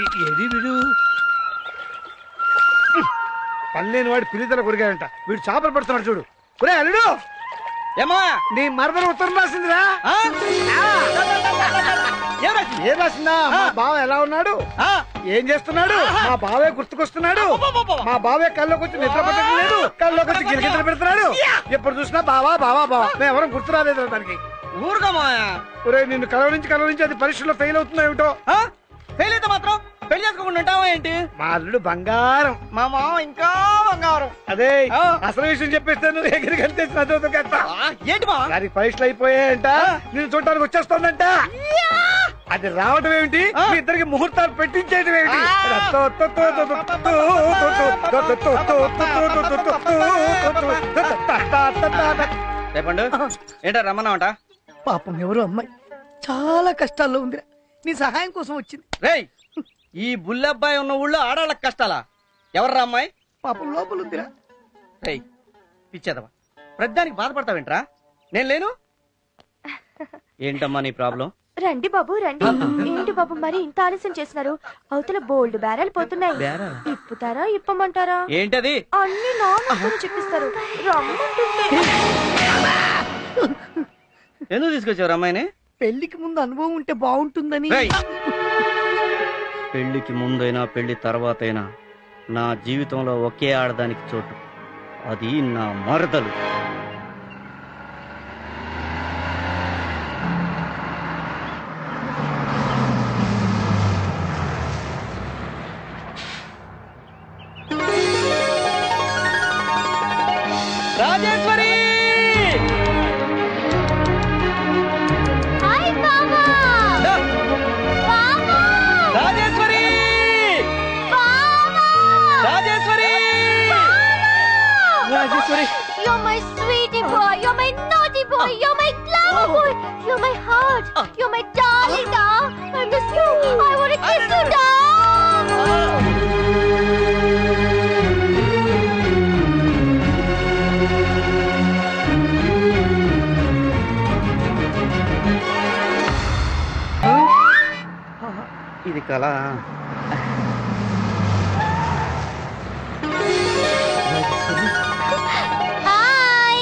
ఏది వీడు పల్లెని వాడి పిల్లితల కొరిగాడంట వీడు చేపలు పడుతున్నాడు చూడు ఒరే అల్లుడు ఏమా నీ మరదలు ఉత్తరం రాసిందిరా ఏం రాసిందా మా బావ ఎలా ఉన్నాడు ఏం చేస్తున్నాడు మా బావే గుర్తుకొస్తున్నాడు మా బావే కల్లోకి వచ్చి నిద్ర పట్టడం లేదు కల్లోకి వచ్చి గిరిగిద్దరు పెడుతున్నాడు ఎప్పుడు చూసినా బావా బావా బావా మేము ఎవరం గుర్తు రాలేదు దానికి ఊరుగా మాయా ఒరే నిన్ను కలవరించి కలవరించి అది పరీక్షలో ఫెయిల్ అవుతుందో ఏమిటో ఫెయిల్ అయితే మాత్రం పెళ్లి చేసుకోకుండా ఉంటావా ఏంటి మా అల్లుడు బంగారం మా మామ ఇంకా బంగారం అదే ఆ. అసలు విషయం చెప్పేస్తాను ఎగిరికి అంతేసి చదువుతా ఆ, ఏంటి మా దానికి పరీక్షలు అయిపోయాయంట నేను చూడటానికి వచ్చేస్తోందంట అది రావడం ఏమిటి ఆ. మీ ఇద్దరికి ముహూర్తాలు పెట్టించేయడం ఏమిటి రేపండు ఏంటో రమ్మన్నావంట పాపం ఎవరో అమ్మాయి చాలా కష్టాల్లో ఉంది నీ సహాయం కోసం వచ్చింది రేయ్ ఈ బుల్లబ్బాయి ఉన్న ఊళ్ళో ఆడాళ్ళకి కష్టాలా ఎవర్రా అమ్మాయి పాపం లోపల ఉందిరా రేయ్ పిచ్చేదవా ప్రతిదానికి బాధపడతావేంట్రా నేను లేను ఏంటమ్మా నీ ప్రాబ్లం రండి బాబు రండి ఏంటి బాబు మరి ఇంత ఆలస్యం చేసినారు అవతల బోల్డ్ బేరాలు పోతున్నాయి బేరాలా? ఇప్పుతారా ఇప్పమంటారా ఏంటది అన్ని నాన్న చెప్పిస్తారు రమ్మంటుంటే ఎందుకు తీసుకొచ్చావు అమ్మాయిని పెళ్లికి ముందు అనుభవం ఉంటే బాగుంటుందని రేయ్! పెళ్లికి ముందైనా పెళ్లి తర్వాతైనా నా జీవితంలో ఒకే ఆడదానికి చోటు అది నా మరదలు రాజేశ్వరి హాయ్ బాబా దా! బాబా రాజేశ్వరి బాబా Rajeshwari Rajeshwari You're my sweetie boy. You're my naughty boy. You're my glamour boy. You're my heart. You're my darling, dog. I miss you. I want to kiss you, dog. ఇది కళ Hi.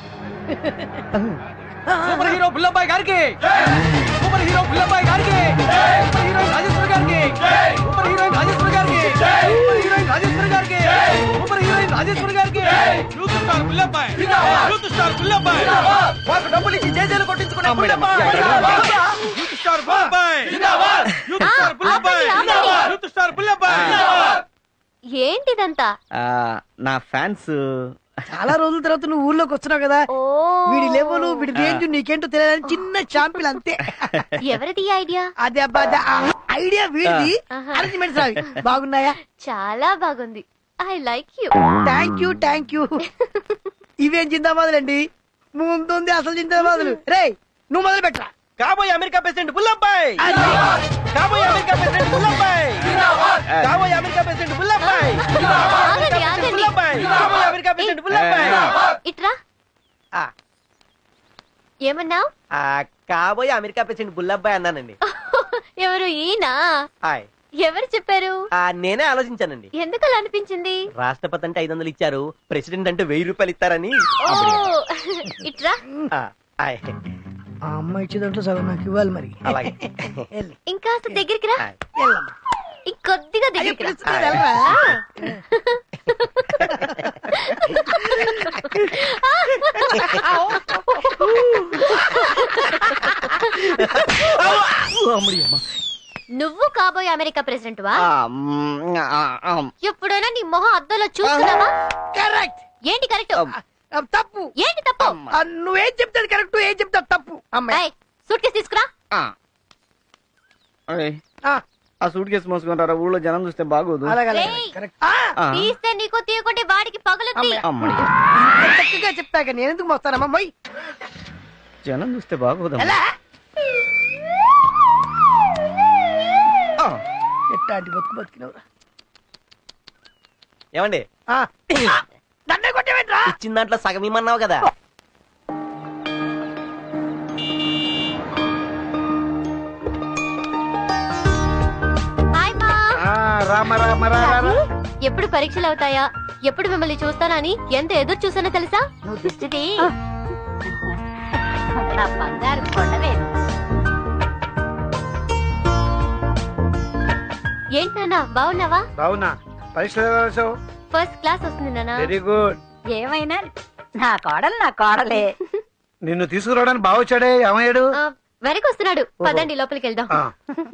సూపర్ హీరో బుల్లబ్బాయి గారికి super hero బుల్లబ్బాయి గారికి super heroine Rajeshwari గారికి super heroine Rajeshwari గారికి super heroine Rajeshwari గారికి super heroine Rajeshwari గారికి youth star Bullabbayi youth star Bullabbayi మాకు డబ్బులు ఇచ్చి జేజేలు కొట్టించుకునే Bullabbayi youth star Bullabbayi youth star Bullabbayi ఆపండి, ఆపండి. యూత్ స్టార్ బుల్లబ్బాయి ఏంటిదంతా నా ఫ్యాన్స్ చాలా రోజుల తర్వాత నువ్వు ఊర్లోకి వస్తున్నావు కదా ఓ వీడి లెవెల్ వీడి రేంజ్ నీకేంటో తెలియదని చిన్న షాంపిల్ అంతే ఎవరిది ఈ ఐడియా అదే అబ్బా అదే ఆ ఐడియా వీడిది ఆహా. అరేంజ్మెంట్స్ అవి బాగున్నాయా చాలా బాగుంది I like you thank you thank you ఇవేం జిందాబాదులండి ముందుంది అసలు జిందాబాదులు రే నువ్వు మొదలు పెట్టరా కాబోయే అమెరికా ప్రెసిడెంట్ బుల్లబ్బాయి కాబోయే అమెరికా ప్రెసిడెంట్ బుల్లబ్బాయి కాబోయే అమెరికా ప్రెసిడెంట్ బుల్లబ్బాయి ఆగండి ఆగండి బుల్లబ్బాయి కాబోయే అమెరికా ప్రెసిడెంట్ బుల్లబ్బాయి ఇట్రా ఆ. ఏమన్నావు ఆ, కాబోయే అమెరికా ప్రెసిడెంట్ బుల్లబ్బాయి అన్నానండి ఎవరు ఈయన హాయ్ ఎవరు చెప్పారు ఆ, నేనే ఆలోచించానండి ఎందుకు అలా అనిపించింది రాష్ట్రపతి అంటే ఐదు వందలు ఇచ్చారు ప్రెసిడెంట్ అంటే వెయ్యి రూపాయలు ఇస్తారని ఓ ఇట్రా ఆ, హాయ్ ఆ అమ్మాయి ఇచ్చే దాంట్లో సగం నాకు ఇవ్వాలి మరి అలాగే వెళ్ళు. ఇంకాస్త దగ్గరికి రా హాయ్. వెళ్ళమ్మా. ఇంకొద్దిగా అయ్యో, దగ్గరికి రా పిలుస్తుంది, వెళ్ళరా? నువ్వు కాబోయే అమెరికా ప్రెసిడెంట్ వా ఎప్పుడైనా నీ మొహం అద్దంలో చూసుకున్నావా కరెక్ట్ ఏంటి కరెక్ట్ ఆ, తప్పు ఏంటి తప్పు ఆ, నువ్వేం చెప్తాడు కరెక్ట్ ఏం చెప్తావు తప్పు అమ్మాయి సూట్ కేసు తీసుకురా ఆ, ఆ సూట్ కేసు మోసుకుంటారా ఊళ్ళో జనం చూస్తే బాగోదు అలాగే అలాగే, రేయ్. కరెక్ట్ ఆ, ఆ. తీస్తే నీకు తీయకుంటే వాడికి పగులుద్ది అమ్మడి ఇంత చక్కగా చెప్పాక నేను ఎందుకు మోస్తానమ్మా మొయ్ జనం చూస్తే బాగోదు ఎలా ఎట్టాంటి బతుకు బతికినవురా ఏమండి ఆ, నన్నే కొట్టేవేంట్రా ఇచ్చిన దాంట్లో సగం ఇమ్మన్నావు కదా హాయ్ మా రామ రామ రామ ఎప్పుడు పరీక్షలు అవుతాయా ఎప్పుడు మిమ్మల్ని చూస్తానని ఎంత ఎదురు చూసానో తెలుసా నువ్వు దిష్టిది నా బంగారు కొండవే ఏంటి నాన్న బాగున్నావా బావునా పరీక్షలు ఎలా రాసావు ఫస్ట్ క్లాస్ వస్తుంది నాన్న వెరీ గుడ్ ఏమైనా నా కోడలు నా కోడలే నిన్ను తీసుకురావడానికి బాగా వచ్చాడే ఏమయ్యాడు ఆ, వెనక్కి వస్తున్నాడు పదండి లోపలికి వెళ్దాం ఆ.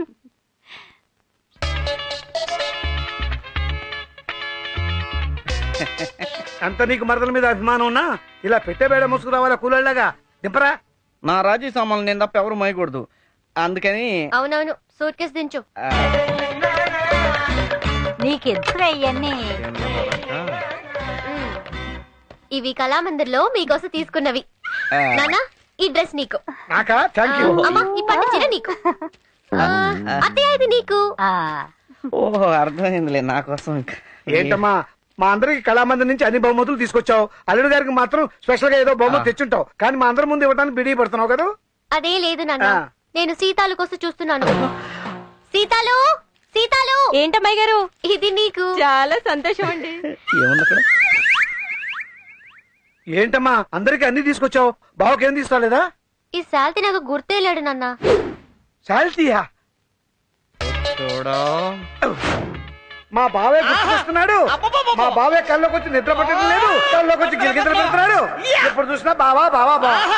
అంత నీకు మరదల మీద అభిమానం ఉన్నా ఇలా పెట్టే బేడ ముసుకురావాలా కూలళ్ళగా దింపరా నా రాజీ సామాన్లు నేను తప్ప ఎవరు మోయకూడదు అందుకని అవునవును సూట్ కేసు దించు ఆ, నీకెందుకు ఇవన్నీ ఉమ్. ఇవి కళామందిర్లో మీకోసం తీసుకున్నవి ఆ. నాన్న ఈ డ్రెస్ నీకు నాకా థ్యాంక్ యూ అమ్మా ఈ పట్టు చీర నీకు ఆ, అత్తయ్య ఇది నీకు ఆ, ఓహో అర్థమైందిలే నా కోసం ఇంకా. ఏంటమ్మా మా అందరికి కళామంది నుంచి అన్ని బహుమతులు తీసుకొచ్చావు అల్లుడు గారికి మాత్రం స్పెషల్ గా ఏదో బహుమతి తెచ్చుంటావు కానీ మా అందరి ముందు ఇవ్వడానికి బిడి పడుతున్నావు కదా అదే లేదు నాన్న ఆ. నేను సీతాలు కోసం చూస్తున్నాను సీతాలు సీతాలు ఏంటమ్మాయి గారు ఇది నీకు చాలా సంతోషం అండి ఏముంది అక్కడ ఏంటమ్మా అందరికి అన్ని తీసుకొచ్చావు బావకేం తీసుకోలేదా ఈ శాల్తీ నాకు గుర్తే లేడు నాన్న శాల్తీయా చూడా మా బావే గుర్తుకొస్తున్నాడు మా బావే కల్లోకి వచ్చి నిద్ర పట్టడం లేదు కల్లోకి వచ్చి గిరిగిద్దరు పెడుతున్నాడు ఎప్పుడు చూసినా బావా బావా బావా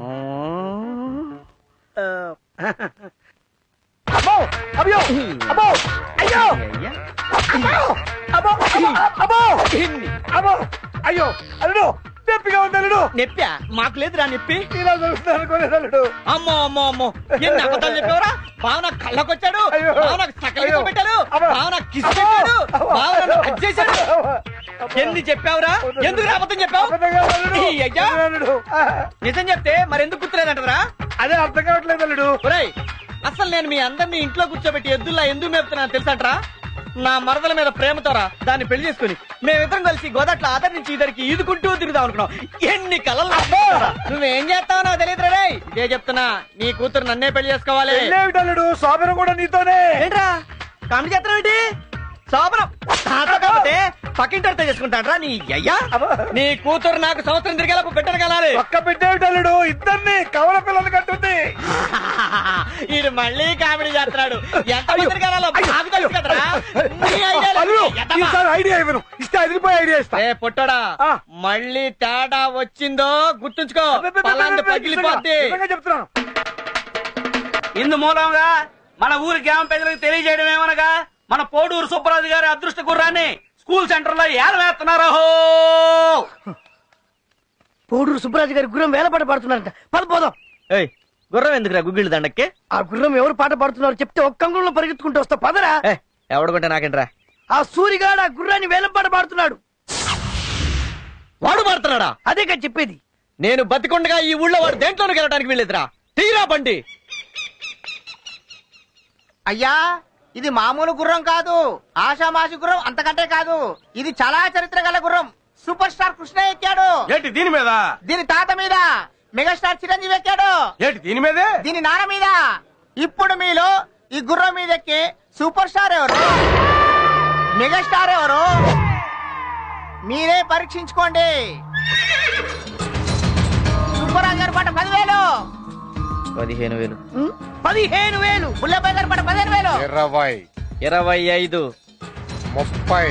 అబ్బో అయ్యో అబ్బో అయ్యో అబ్బో అబ్బో అబ్బో అబ్బో అయ్యో అల్లుడు నొప్పిగా ఉంది అల్లుడు నెప్పా మాకు లేదురా నెప్పి ఇలా చూస్తున్నాను అనుకోలేదు అల్లుడు అమ్మో అమ్మో అమ్మో ఎన్ని అబద్ధాలు చెప్పావురా భావన కళ్ళకొచ్చాడు అయ్యో. భావన సకలితో అయ్యో. పెట్టాడు అబ్బా. భావన కిస్ పెట్టాడు అబ్బా. భావన హగ్ చేశాడు ఎన్ని చెప్పావురా ఎందుకు అబద్ధం చెప్పావు అబద్ధం కాదు అల్లుడు. ఈ అయ్యా అల్లుడు నిజం చెప్తే మరి ఎందుకు గుర్తులేదంటరా అదే అర్థం కావట్లేదు అల్లుడు ఒరేయ్ అసలు నేను మీ అందరిని ఇంట్లో కూర్చోబెట్టి ఎద్దుల్లా ఎందుకు మేపుతున్నాను తెలుసంటరా నా మరదల మీద ప్రేమతోరా దాన్ని పెళ్లి చేసుకుని మేమిద్దరం కలిసి గోదట్ల ఆదరి నుంచి ఇద్దరికి ఈదుకుంటూ తిరుగుదాం అనుకున్నాం ఎన్ని కలలు నాకురా. నువ్వేం చేస్తావో నాకు తెలియదు రే ఇదే చెప్తున్నా నీ కూతురు నన్నే పెళ్లి చేసుకోవాలి పెళ్ళేమిటి అల్లుడు శోభన కూడా నీతోనే ఏంట్రా కామెడీ చేస్తున్నావు ఏంటి శోభనం నాతో కాకపోతే పక్కింటితో చేసుకుంటాడ్రా నీ అయ్యా నీ కూతురు నాకు సంవత్సరం తిరిగేలా పెట్టను కలాలి పక్క పెట్టేమిటి అల్లుడు ఇద్దరిని కవల పిల్లలు కట్టుంది ఈడు మళ్ళీ కామెడీ చేస్తున్నాడు ఎంత మందిని కనాలో నాకు తెలుసు కదరా నీ ఐడియా లేదు. అల్లుడు ఎద్దమ్మా. ఈసారి ఐడియా ఇవ్వను ఇస్తే అదిరిపోయి ఐడియా ఇస్తా ఏ పుట్టడా ఆ. మళ్ళీ తేడా వచ్చిందో గుర్తుంచుకో పలాంటి పగిలిపోద్ది నిజంగా చెప్తున్నాను ఇందు మూలంగా మన ఊరి గ్రామ ప్రజలకు తెలియజేయడం ఏమనగా మన పోడూరు సుబ్బరాజు గారి అదృష్ట గుర్రాన్ని స్కూల్ సెంటర్ లో ఏలవేస్తున్నారు పోడూరు సుబ్బరాజు గారి గుర్రం వేల పాట పాడుతున్నారంట పద పోదాం ఏయ్ గుర్రం ఎందుకురా గుగ్గిళ్ళు దండక్కి ఆ గుర్రం ఎవరు పాట పాడుతున్నారు చెప్తే ఒక్క అంగుళంలో పరిగెత్తుకుంటూ వస్తా పదరా ఏ ఎవడుకుంటే నాకేంట్రా ఆ సూరిగాడు ఆ గుర్రాన్ని వేలం పాట పాడుతున్నాడు వాడు మారుతున్నాడా అదే కదా చెప్పేది నేను బతికొండగా ఈ ఊళ్ళో వాడు దేంట్లోనూ వెళ్ళడానికి వీళ్ళేదురా తీరా బండి అయ్యా ఇది మామూలు గుర్రం కాదు ఆషామాషి గుర్రం అంతకంటే కాదు ఇది చాలా చరిత్ర గల గుర్రం సూపర్ స్టార్ కృష్ణ ఎక్కాడు ఏంటి దీని మీద దీని తాత మీద మెగాస్టార్ చిరంజీవి ఎక్కాడు ఏంటి దీని మీదే దీని నాన్న మీద ఇప్పుడు మీలో ఈ గుర్రం మీద ఎక్కి సూపర్ స్టార్ ఎవరు మెగాస్టార్ ఎవరు మీరే పరీక్షించుకోండి సుబ్బరాజు గారి పాట పదివేలు పదిహేను వేలు ఉం? పదిహేను వేలు బుల్లబాయ్ గారి పాట పదిహేను వేలు ఇరవై ఇరవై ఐదు ముప్పై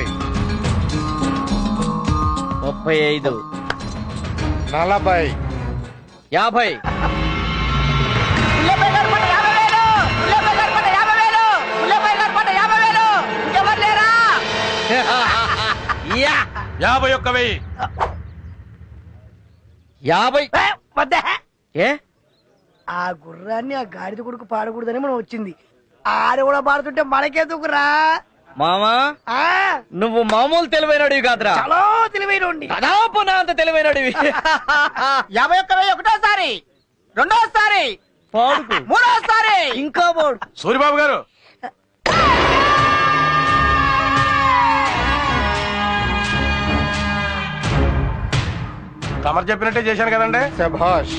ముప్పై ఐదు నలభై యాభై బుల్లబాయ్ గారి పాట యాభై వేలు బుల్లబాయ్ గారి పాట యాభై వేలు బుల్లబాయ్ గారి పాట యాభై వేలు ఇంకెవరు లేరా యా యాభై ఒక్క వెయ్యి యాభై ఏ, వద్దా ఏ ఆ గుర్రాన్ని ఆ గాడిద కొడుకు పాడకూడదని మనం వచ్చింది ఆడు కూడా పాడుతుంటే మనకెందుకురా మామా ఆ నువ్వు మామూలు తెలివైనడివి కాదురా చాలా తెలివైన దాదాపు నా అంత తెలివైనడివి యాభై ఒక్క వెయ్యి ఒకటోసారి రెండోసారి పాడుకు మూడోసారి ఇంకా పాడు సూరిబాబు గారు తమరు చెప్పినట్టే చేశాను కదండి శభాష్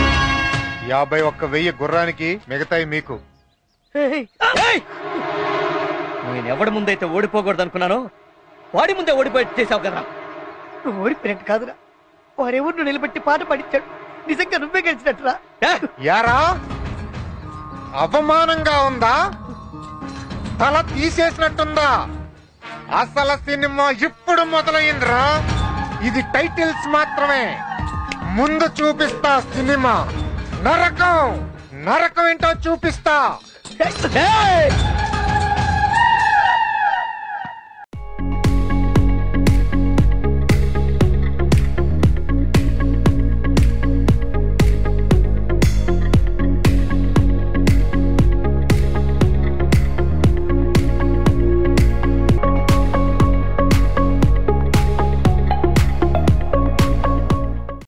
యాభై ఒక్క వెయ్యి గుర్రానికి మిగతాయి మీకు ఏయ్! నేను ఎవడి ముందైతే ఓడిపోకూడదు అనుకున్నానో వాడి ముందే ఓడిపోయి చేసావు కదా నువ్వు ఓడిపోయినట్టు కాదురా వారెవరు నువ్వు నిలబెట్టి పాట పాడించాడు నిజంగా నువ్వే గెలిచినట్టురా యారా అవమానంగా ఉందా తల తీసేసినట్టుందా అసలు సినిమా ఇప్పుడు మొదలైందిరా ఇది టైటిల్స్ మాత్రమే ముందు చూపిస్తా సినిమా నరకం నరకం ఏంటో చూపిస్తా ఏయ్!